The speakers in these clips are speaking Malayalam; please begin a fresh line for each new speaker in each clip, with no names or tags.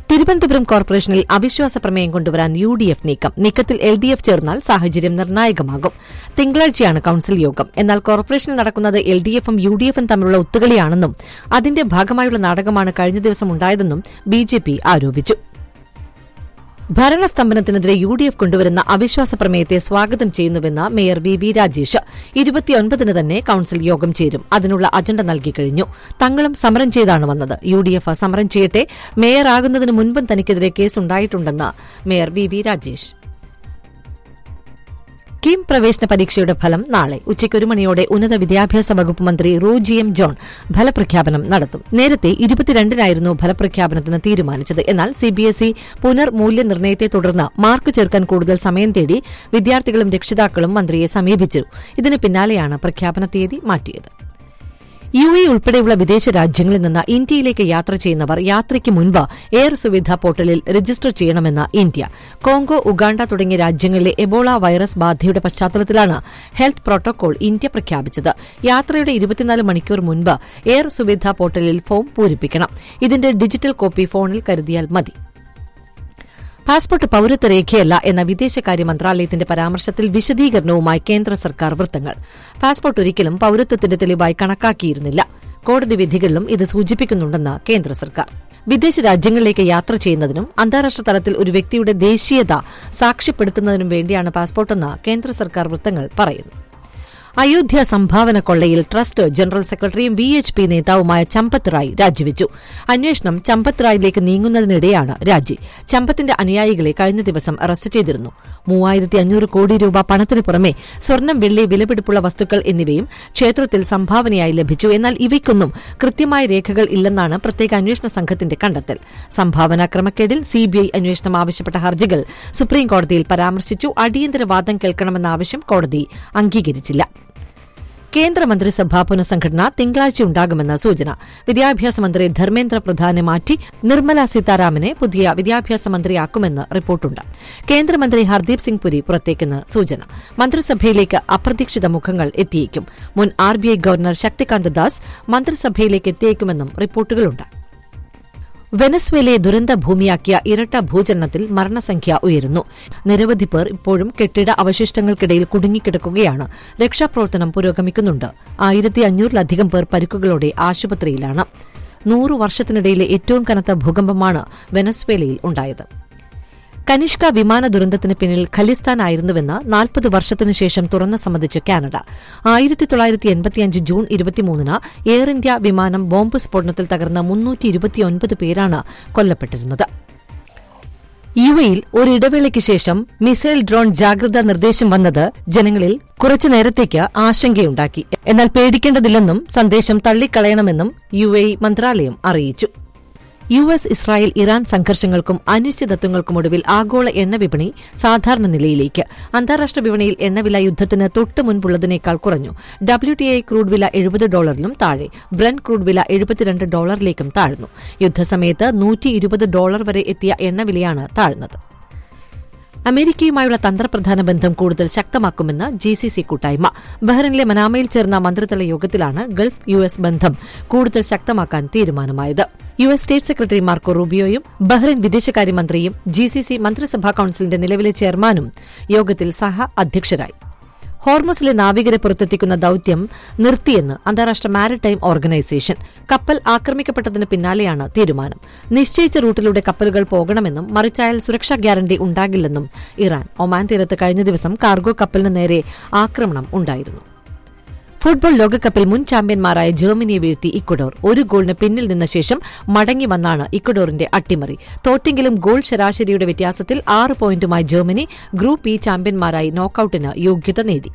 തിരുവനന്തപുരം കോർപ്പറേഷനിൽ അവിശ്വാസ പ്രമേയം കൊണ്ടുവരാൻ യു ഡി എഫ് നീക്കം നീക്കത്തിൽ എൽ ഡി എഫ് ചേർന്നാൽ സാഹചര്യം നിർണായകമാകും തിങ്കളാഴ്ചയാണ് കൌൺസിൽ യോഗം എന്നാൽ കോർപ്പറേഷനിൽ നടക്കുന്നത് എൽ ഡി എഫും യു ഡി എഫും തമ്മിലുള്ള ഒത്തുകളിയാണെന്നും അതിന്റെ ഭാഗമായുള്ള നാടകമാണ് കഴിഞ്ഞ ദിവസം ഉണ്ടായതെന്നും ബി ജെ പി ആരോപിച്ചു ഭരണസ്തംഭനത്തിനെതിരെ യു ഡി എഫ് കൊണ്ടുവരുന്ന അവിശ്വാസ പ്രമേയത്തെ സ്വാഗതം ചെയ്യുന്നുവെന്ന് മേയർ വി വി രാജേഷ് ഇരുപത്തിയൊൻപതിന് തന്നെ കൌൺസിൽ യോഗം ചേരും അതിനുള്ള അജണ്ട നൽകിക്കഴിഞ്ഞു തങ്ങളും സമരം ചെയ്താണ് വന്നത് യു ഡി എഫ് സമരം ചെയ്യട്ടെ മേയറാകുന്നതിന് മുൻപും തനിക്കെതിരെ കേസുണ്ടായിട്ടുണ്ടെന്ന് mayor V V Rajesh KEAM പ്രവേശന പരീക്ഷയുടെ ഫലം നാളെ ഉച്ചയ്ക്ക് ഒരു മണിയോടെ ഉന്നത വിദ്യാഭ്യാസ വകുപ്പ് മന്ത്രി റോജി എം ജോൺ ഫലപ്രഖ്യാപനം നടത്തും നേരത്തെ ഇരുപത്തിരണ്ടിനായിരുന്നു ഫലപ്രഖ്യാപനത്തിന് തീരുമാനിച്ചത് എന്നാൽ സിബിഎസ്ഇ പുനർമൂല്യനിർണ്ണയത്തെ തുടർന്ന് മാർക്ക് ചേർക്കാൻ കൂടുതൽ സമയം തേടി വിദ്യാർത്ഥികളും രക്ഷിതാക്കളും മന്ത്രിയെ സമീപിച്ചു ഇതിന് പിന്നാലെയാണ് പ്രഖ്യാപന തീയതി മാറ്റിയത് യു എ ഉൾപ്പെടെയുള്ള വിദേശ രാജ്യങ്ങളിൽ നിന്ന് ഇന്ത്യയിലേക്ക് യാത്ര ചെയ്യുന്നവർ യാത്രയ്ക്ക് മുൻപ് എയർ സുവിധ പോർട്ടലിൽ രജിസ്റ്റർ ചെയ്യണമെന്ന് ഇന്ത്യ കോങ്കോ ഉഗാണ്ട തുടങ്ങിയ രാജ്യങ്ങളിലെ എബോള വൈറസ് ബാധയുടെ പശ്ചാത്തലത്തിലാണ് ഹെൽത്ത് പ്രോട്ടോകോൾ ഇന്ത്യ പ്രഖ്യാപിച്ചത് യാത്രയുടെ ഇരുപത്തിനാല് മണിക്കൂർ മുൻപ് എയർ സുവിധ പോർട്ടലിൽ ഫോം പൂരിപ്പിക്കണം ഇതിന്റെ ഡിജിറ്റൽ കോപ്പി ഫോണിൽ കരുതിയാൽ മതി പാസ്പോർട്ട് പൌരത്വ രേഖയല്ല എന്ന വിദേശകാര്യ മന്ത്രാലയത്തിന്റെ പരാമർശത്തിൽ വിശദീകരണവുമായി കേന്ദ്ര സർക്കാർ വൃത്തങ്ങൾ പാസ്പോർട്ട് ഒരിക്കലും പൌരത്വത്തിന്റെ തെളിവായി കണക്കാക്കിയിരുന്നില്ല കോടതി വിധികളിലും ഇത് സൂചിപ്പിക്കുന്നുണ്ടെന്ന് കേന്ദ്ര സർക്കാർ വിദേശ രാജ്യങ്ങളിലേക്ക് യാത്ര ചെയ്യുന്നതിനും അന്താരാഷ്ട്ര തലത്തിൽ ഒരു വ്യക്തിയുടെ ദേശീയത സാക്ഷ്യപ്പെടുത്തുന്നതിനും വേണ്ടിയാണ് പാസ്പോർട്ടെന്ന് കേന്ദ്ര സർക്കാർ വൃത്തങ്ങൾ പറയുന്നു അയോധ്യ സംഭാവന കൊള്ളയിൽ ട്രസ്റ്റ് ജനറൽ സെക്രട്ടറിയും വി എച്ച് പി നേതാവുമായ ചമ്പത്ത് റായ് രാജിവെച്ചു അന്വേഷണം ചമ്പത്ത് റായിലേക്ക് നീങ്ങുന്നതിനിടെയാണ് രാജി ചമ്പത്തിന്റെ അനുയായികളെ കഴിഞ്ഞ ദിവസം അറസ്റ്റ് ചെയ്തിരുന്നു മൂവായിരത്തി അഞ്ഞൂറ് കോടി രൂപ പണത്തിന് പുറമെ സ്വർണം വെള്ളി വിലപിടിപ്പുള്ള വസ്തുക്കൾ എന്നിവയും ക്ഷേത്രത്തിൽ സംഭാവനയായി ലഭിച്ചു എന്നാൽ ഇവയ്ക്കൊന്നും കൃത്യമായ രേഖകൾ ഇല്ലെന്നാണ് പ്രത്യേക അന്വേഷണ സംഘത്തിന്റെ കണ്ടെത്തൽ സംഭാവന ക്രമക്കേടിൽ സിബിഐ അന്വേഷണം ആവശ്യപ്പെട്ട ഹർജികൾ സുപ്രീംകോടതിയിൽ പരാമർശിച്ചു അടിയന്തര വാദം കേൾക്കണമെന്ന ആവശ്യം കോടതി അംഗീകരിച്ചില്ല കേന്ദ്രമന്ത്രിസഭാ പുനഃസംഘടന തിങ്കളാഴ്ച ഉണ്ടാകുമെന്ന സൂചന വിദ്യാഭ്യാസ മന്ത്രി ധർമ്മേന്ദ്ര പ്രധാനെ മാറ്റി നിർമ്മല സീതാരാമനെ പുതിയ വിദ്യാഭ്യാസ മന്ത്രിയാക്കുമെന്ന് റിപ്പോർട്ടുണ്ട് കേന്ദ്രമന്ത്രി ഹർദീപ് സിംഗ് പുരി പുറത്തേക്കെന്ന് സൂചന മന്ത്രിസഭയിലേക്ക് അപ്രതീക്ഷിത മുഖങ്ങൾ എത്തിയേക്കും മുൻ ആർബിഐ ഗവർണർ ശക്തികാന്ത ദാസ് മന്ത്രിസഭയിലേക്ക് എത്തിയേക്കുമെന്നും റിപ്പോർട്ടുകളുണ്ട് വെനസ്വേലയെ ദുരന്ത ഭൂമിയാക്കിയ ഇരട്ട ഭൂചലനത്തിൽ മരണസംഖ്യ ഉയരുന്നു നിരവധി പേർ ഇപ്പോഴും കെട്ടിട അവശിഷ്ടങ്ങൾക്കിടയിൽ കുടുങ്ങിക്കിടക്കുകയാണ് രക്ഷാപ്രവർത്തനം പുരോഗമിക്കുന്നുണ്ട് ആയിരത്തി അഞ്ഞൂറിലധികം പേർ പരിക്കുകളോടെ ആശുപത്രിയിലാണ് നൂറു വർഷത്തിനിടയിലെ ഏറ്റവും കനത്ത ഭൂകമ്പമാണ് വെനസ്വേലയിൽ ഉണ്ടായത് കനിഷ്ക വിമാന ദുരന്തത്തിന് പിന്നിൽ ഖലിസ്ഥാനായിരുന്നുവെന്ന് നാൽപ്പത് വർഷത്തിനു ശേഷം തുറന്ന സമ്മതിച്ച് കാനഡ ആയിരത്തി തൊള്ളായിരത്തി എൺപത്തിയഞ്ച് ജൂൺ ഇരുപത്തിമൂന്നിന് എയർ ഇന്ത്യ വിമാനം ബോംബ് സ്ഫോടനത്തിൽ തകർന്ന മുന്നൂറ്റി ഇരുപത്തിയൊൻപത് പേരാണ് കൊല്ലപ്പെട്ടിരുന്നത് യു എയിൽ ഒരിടവേളയ്ക്ക് ശേഷം മിസൈൽ ഡ്രോൺ ജാഗ്രതാ നിർദ്ദേശം വന്നത് ജനങ്ങളിൽ കുറച്ചു നേരത്തേക്ക് ആശങ്കയുണ്ടാക്കി എന്നാൽ പേടിക്കേണ്ടതില്ലെന്നും സന്ദേശം തള്ളിക്കളയണമെന്നും യു എ മന്ത്രാലയം അറിയിച്ചു യു എസ് ഇസ്രായേൽ ഇറാൻ സംഘർഷങ്ങൾക്കും അനിശ്ചിതത്വങ്ങൾക്കുമൊടുവിൽ ആഗോള എണ്ണ വിപണി സാധാരണ നിലയിലേക്ക് അന്താരാഷ്ട്ര വിപണിയിൽ എണ്ണവില യുദ്ധത്തിന് തൊട്ട് മുൻപുള്ളതിനേക്കാൾ കുറഞ്ഞു ഡബ്ല്യു ടി ഐ ക്രൂഡ് വില എഴുപത് ഡോളറിലും താഴെ ബ്രൻ ക്രൂഡ് വില എഴുപത്തിരണ്ട് ഡോളറിലേക്കും താഴ്ന്നു യുദ്ധസമയത്ത് നൂറ്റി ഇരുപത് ഡോളർ വരെ എത്തിയ എണ്ണവിലയാണ് താഴ്ന്നത് അമേരിക്കയുമായുള്ള തന്ത്രപ്രധാന ബന്ധം കൂടുതൽ ശക്തമാക്കുമെന്ന് ജി സി സി കൂട്ടായ്മ ബഹ്റിനിലെ മനാമയിൽ ചേർന്ന മന്ത്രിതല യോഗത്തിലാണ് ഗൾഫ് യു എസ് ബന്ധം കൂടുതൽ ശക്തമാക്കാൻ തീരുമാനമായത് U S state secretary Marco റൂബിയോയും ബഹ്റിൻ വിദേശകാര്യമന്ത്രിയും ജി സി സി മന്ത്രിസഭാ കൌൺസിലിന്റെ നിലവിലെ ചെയർമാനും യോഗത്തിൽ സഹ അധ്യക്ഷരായി ഹോർമസിലെ നാവികരെ പുറത്തെത്തിക്കുന്ന ദൌത്യം നിർത്തിയെന്ന് അന്താരാഷ്ട്ര മാരിടൈം ഓർഗനൈസേഷൻ കപ്പൽ ആക്രമിക്കപ്പെട്ടതിന് പിന്നാലെയാണ് തീരുമാനം നിശ്ചയിച്ച റൂട്ടിലൂടെ കപ്പലുകൾ പോകണമെന്നും മറിച്ചായാൽ സുരക്ഷാ ഗ്യാരണ്ടി ഉണ്ടാകില്ലെന്നും ഇറാൻ ഒമാൻ തീരത്ത് കഴിഞ്ഞ ദിവസം കാർഗോ കപ്പലിന് നേരെ ആക്രമണം ഉണ്ടായിരുന്നു ഫുട്ബോൾ ലോകകപ്പിൽ മുൻ ചാമ്പ്യന്മാരായ ജർമ്മനിയെ വീഴ്ത്തി ഇക്വഡോർ ഒരു ഗോളിന് പിന്നിൽ നിന്ന ശേഷം മടങ്ങി വന്നാണ് ഇക്വഡോറിന്റെ അട്ടിമറി തോറ്റെങ്കിലും ഗോൾ ശരാശരിയുടെ വ്യത്യാസത്തിൽ ആറ് പോയിന്റുമായി ജർമ്മനി ഗ്രൂപ്പ് ഇ ചാമ്പ്യന്മാരായി നോക്കൌട്ടിന് യോഗ്യത നേടി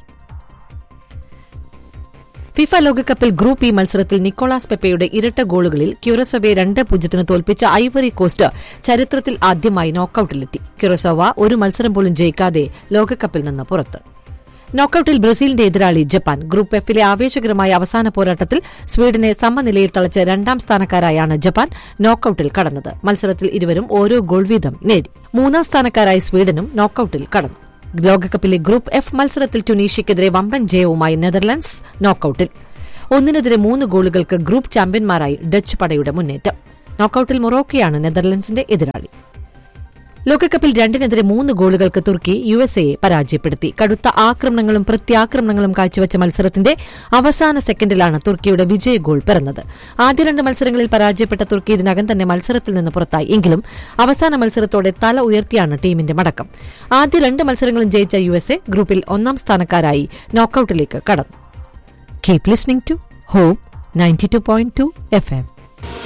ഫിഫ ലോകകപ്പിൽ ഗ്രൂപ്പ് ഇ മത്സരത്തിൽ നിക്കോളാസ് പെപ്പയുടെ ഇരട്ട ഗോളുകളിൽ ക്യൂറസോവയെ രണ്ട് പൂജ്യത്തിന് തോൽപ്പിച്ച ഐവറി കോസ്റ്റ് ചരിത്രത്തിൽ ആദ്യമായി നോക്കൌട്ടിലെത്തി ക്യൂറസോവ ഒരു മത്സരം പോലും ജയിക്കാതെ ലോകകപ്പിൽ നിന്ന് പുറത്ത് നോക്കൌട്ടിൽ ബ്രസീലിന്റെ എതിരാളി ജപ്പാൻ ഗ്രൂപ്പ് എഫിലെ ആവേശകരമായ അവസാന പോരാട്ടത്തിൽ സ്വീഡനെ സമനിലയിൽ തളച്ച് രണ്ടാം സ്ഥാനക്കാരായാണ് ജപ്പാൻ നോക്കൌട്ടിൽ കടന്നത് മത്സരത്തിൽ ഇരുവരും ഓരോ ഗോൾ വീതം നേടി മൂന്നാം സ്ഥാനക്കാരായ സ്വീഡനും നോക്കൌട്ടിൽ കടന്നു ലോകകപ്പിലെ ഗ്രൂപ്പ് എഫ് മത്സരത്തിൽ ടുണീഷ്യക്കെതിരെ വമ്പൻ ജയവുമായി നെതർലൻഡ്സ് നോക്കൌട്ടിൽ ഒന്നിനെതിരെ മൂന്ന് ഗോളുകൾക്ക് ഗ്രൂപ്പ് ചാമ്പ്യന്മാരായി ഡച്ച് പടയുടെ മുന്നേറ്റം നോക്കൌട്ടിൽ മൊറോക്കയാണ് നെതർലൻഡ്സിന്റെ എതിരാളി ലോകകപ്പിൽ രണ്ടിനെതിരെ മൂന്ന് ഗോളുകൾക്ക് തുർക്കി യു എസ് എയെ പരാജയപ്പെടുത്തി കടുത്ത ആക്രമണങ്ങളും പ്രത്യാക്രമണങ്ങളും കാഴ്ചവെച്ച മത്സരത്തിന്റെ അവസാന സെക്കൻഡിലാണ് തുർക്കിയുടെ വിജയ ഗോൾ പിറന്നത് ആദ്യ രണ്ട് മത്സരങ്ങളിൽ പരാജയപ്പെട്ട തുർക്കി ഇതിനകം തന്നെ മത്സരത്തിൽ നിന്ന് പുറത്തായി എങ്കിലും അവസാന മത്സരത്തോടെ തല ഉയർത്തിയാണ് ടീമിന്റെ മടക്കം ആദ്യ രണ്ട് മത്സരങ്ങളും ജയിച്ച യു എസ് എ ഗ്രൂപ്പിൽ ഒന്നാം സ്ഥാനക്കാരായി നോക്കൌട്ടിലേക്ക് കടന്നു keep listening to home ninety two point two F M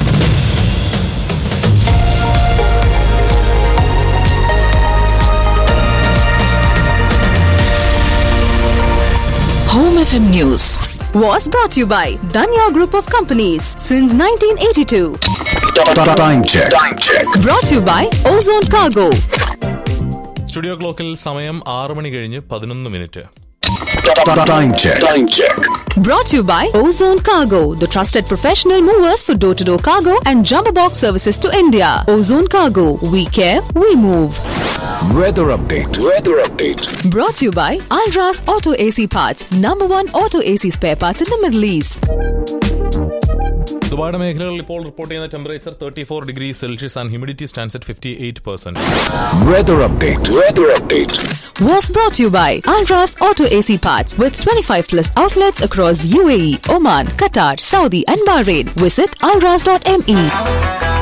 Home FM News was brought to you by Danya Group of Companies since 1982.
Time check. Time check.
Brought to you by Ozone Cargo.
Studio ക്ലോക്കിൽ സമയം ആറ് മണി കഴിഞ്ഞ് പതിനൊന്ന് minute
Time check. Time check.
Brought to you by Ozone Cargo, the trusted professional movers for door to door cargo and jumbo box services to India. Ozone Cargo, we care, we move.
Weather update. Weather update.
Brought to you by Alras Auto AC Parts, number one auto AC spare parts in the Middle East.
ദുബായുടെ മേഖലകളിൽ ഇപ്പോൾ റിപ്പോർട്ട് ചെയ്യുന്ന temperature thirty four degree Celsius and humidity stands at fifty eight percent
Weather update. Weather update.
Was brought to you by Alras Auto AC Parts with 25 plus outlets across UAE, Oman, Qatar, Saudi, and Bahrain. Visit alras.me.